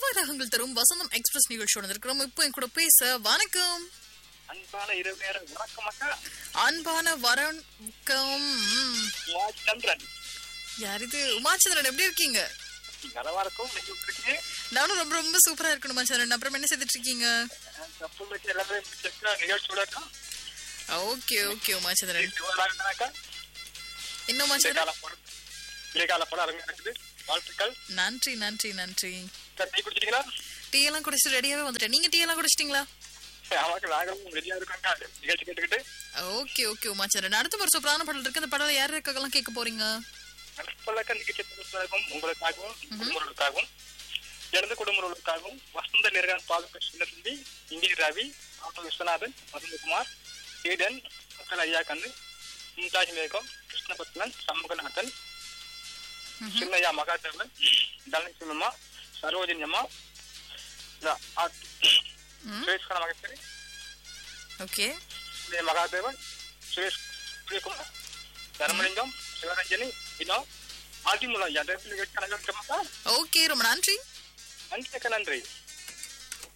சுகமான ராகங்கள் தரும் வசந்தம் எக்ஸ்பிரஸ் நிகழ்ச்சி இருக்கிறோம் இப்போ என் கூட பேச வணக்கம் அன்பான இரவு நேர வணக்கம் அக்கா அன்பான வணக்கம் ம். உமாஜ் சந்திரன் யார் இது உமாச்சந்திரன் எப்படி இருக்கீங்க நலவா இருக்கும் நீங்க எப்படி இருக்கீங்க நானும் ரொம்ப ரொம்ப சூப்பரா இருக்கணும் உமாச்சந்திரன் அப்புறம் என்ன செய்துட்டு இருக்கீங்க தப்பு வச்சு எல்லாமே முடிச்சிருக்கா நிகழ்ச்சியோட அக்கா ஓகே ஓகே உமாச்சந்திரன் அக்கா என்ன உமாச்சந்திரன் இடைக்கால படம் இடைக்கால படம் அருமையா இருக்குது வாழ்த்துக்கள் நன்றி நன்றி நன்றி சார் டீ குடிச்சிட்டீங்களா டீ எல்லாம் குடிச்சிட்டு ரெடியாவே வந்துட்டேன் நீங்க டீ எல்லாம் குடிச்சிட்டீங்களா ஆமாக்கு நாங்களும் ரெடியா இருக்கோங்க நிகழ்ச்சி கேட்டுக்கிட்டு ஓகே ஓகே உமாச்சந்திரன் அடுத்த ஒரு சூப்பரான பாடல் இருக்கு அந்த பாடல யார் இருக்கலாம் கேட்க போறீங்க பல்லக்க நிகழ்ச்சி தொகுப்பாகவும் உங்களுக்காகவும் குடும்பங்களுக்காகவும் இறந்த குடும்பங்களுக்காகவும் வசந்த நிறகான் பாதுகா சின்னசுந்தி இந்திய ரவி ஆட்டோ விஸ்வநாதன் வசந்தகுமார் ஈடன் மக்கள் ஐயா கண்ணு மும்தாஜ் மேகம் கிருஷ்ணபத்மன் சண்முகநாதன் சின்னையா மகாதேவன் தனலட்சுமி அம்மா சரோஜினி அம்மா ம். சுரேஷ் கண்ண மகேஸ்வரி ஓகே வே. மகாதேவன் சுரேஷ் சூரியகுமார் தர்மலிங்கம் சிவரஞ்சனி வினோ ஆதிமுலம் யாதவ் நிகழ்ச்சி கணக்கு ஓகே ரொம்ப நன்றி நன்றி அக்கா, நன்றி